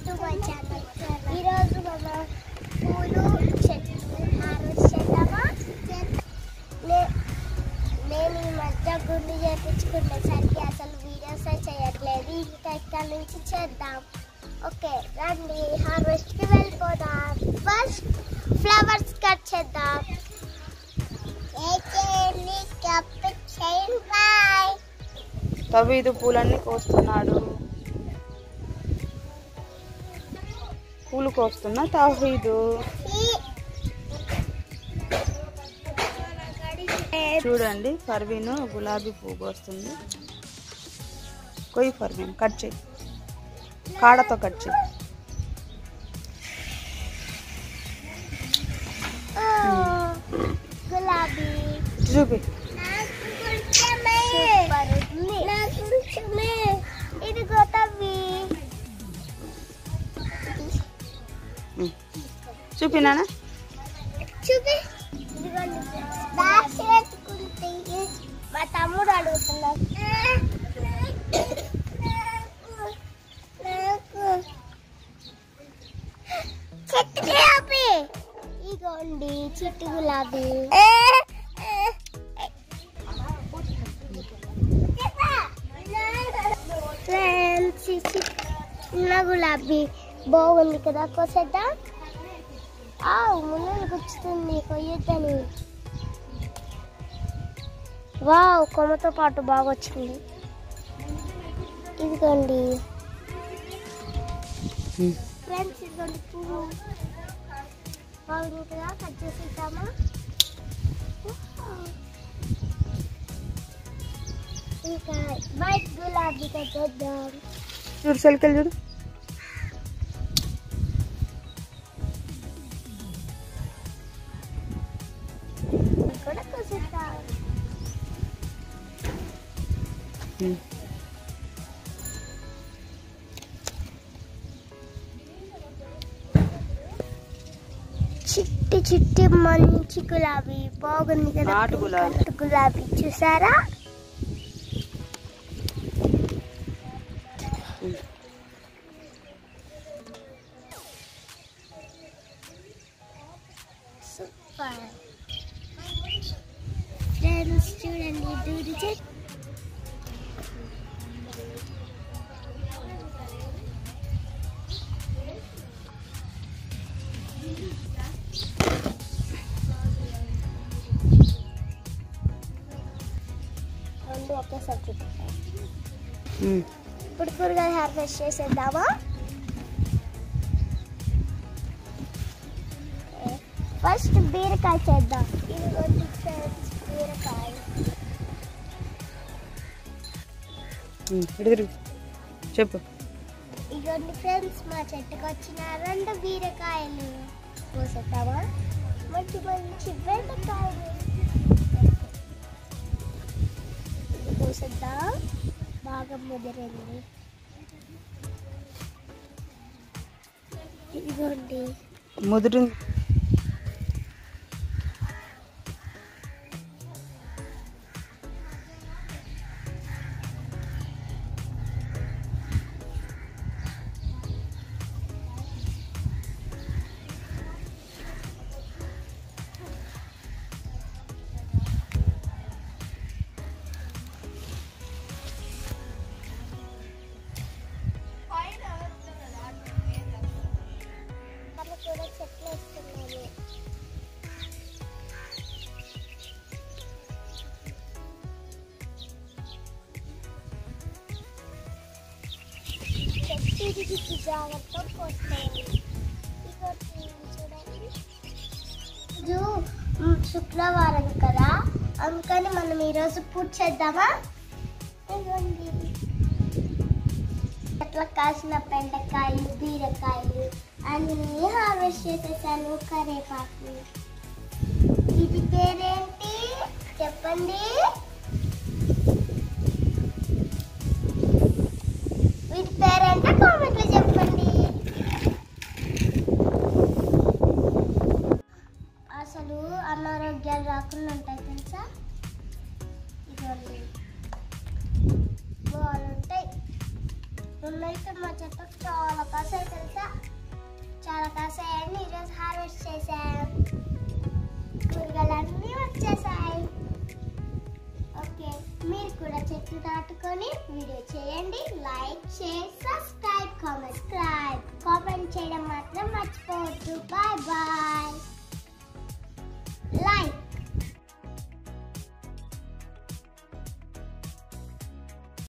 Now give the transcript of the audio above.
To my channel ఈరోజు మనం పూలు చెట్లు హార్వెస్ట్ చేద్దామా నే- నేను ఈ మధ్య గుండు చేయించుకునేసరికి అసలు వీడియోస్ చేయట్లేదు ఇంకా ఇక్కడ నుంచి చేద్దాం ఓకే రండి హార్వెస్ట్కి వెళ్ళిపోదాం ఫస్ట్ ఫ్లవర్స్ కట్ చేద్దాం బాయ్ తవీదు పూలన్నీ కోస్తున్నాడు పూలు కోస్తున్నా తవీదు చూడండి ఫర్వీన్ గులాబీ పువ్వు కోస్తుంది కొయ్యి ఫర్వీన్ కట్ చేయి కాడతో కట్ చేయి గులాబీ చూపి సూపర్ ఉంది నాకు కొంచెమే ఇది గోతవి ఉమ్. చూపి నాన్న చూపి ఇదిగోండి దాచి పెట్టుకుంటే మా తమ్ముడు అడుగుతున్నాడు నాకు చెట్టు గులాబీ ఇగోండి చెట్టు గులాబీ ఫ్రెండ్స్ ఈ చిన్న గులాబీ బాగుంది కదా కోసేద్దాం ఆ ముందు గుచ్చుతుంది కొయ్యొద్దని వావ్ కొమ్మతో పాటు బాగా వచ్చింది ఇదిగోండి ఉమ్. ఫ్రెండ్స్ ఇదిగోండి పువ్వు బాగుంది కదా కట్ చేసేద్దామా ఇంకా వైట్ గులాబీ కట్ చేద్దాం చూడు సెల్కెళ్ళి చూడు ఇది కూడా కోసేద్దాం ఉమ్. చిట్టి చిట్టి మంచి గులాబీ బాగుంది కదా నాటు గులాబీ. నాటు గులాబీ చూసారా ఉమ్. సూపర్ ఫ్రెండ్స్ చూడండి దూరి చెట్టు రెండు ఒకేసారి చూపిస్తాను ఉమ్. ఇప్పుడు కూరగాయలు హార్వెస్ట్ చేసేద్దామా ఫస్ట్ బీరకాయ చేద్దాం ఇదిగోండి ఫ్రెండ్స్ బీరకాయ ఉమ్. ఇటు తిరుగు చెప్పు ఇదిగోండి ఫ్రెండ్స్ మా చెట్టుకు వచ్చిన రెండు బీరకాయలు కోసేద్దామా మంచి మంచి బెండకాయలు ఇది కోసేద్దాం బాగా ముదిరింది ఇదిగోండి ముదురు అక్కడ కూడా చెట్లు వేస్తున్నాము చెట్టు ఇదికి జాగ్రత్త కొట్టాలి ఇదిగోండి, చూడండి ఇది మ్, శుక్రవారం కదా అందుకని మనం ఈరోజు పూజ చేద్దామా ఇదిగోండి చెట్ల కాసిన బెండకాయలు బీరకాయలు అన్ని హార్వెస్ట్ చేసేసాను కరేపాకు ఇది పేరేంటి చెప్పండి వీటి పేరేంటో కామెంట్లో చెప్పండి అసలు అనారోగ్యాలు రాకుండా ఉంటాయి తెలుసా ఇదిగోండి బాగుంటాయి మొన్నైతే మా చెట్టుకు చాలా కాసాయి తెలుసా చాలా కాసాయని ఈరోజు హార్వెస్ట్ చేసాం కూరగాయలన్నీ వచ్చేసాయి ఓకే మీరు కూడా చెట్లు నాటుకొని వీడియో చేయండి like share subscribe comment comment చేయడం మాత్రం మర్చిపోవద్దు బాయ్ బాయ్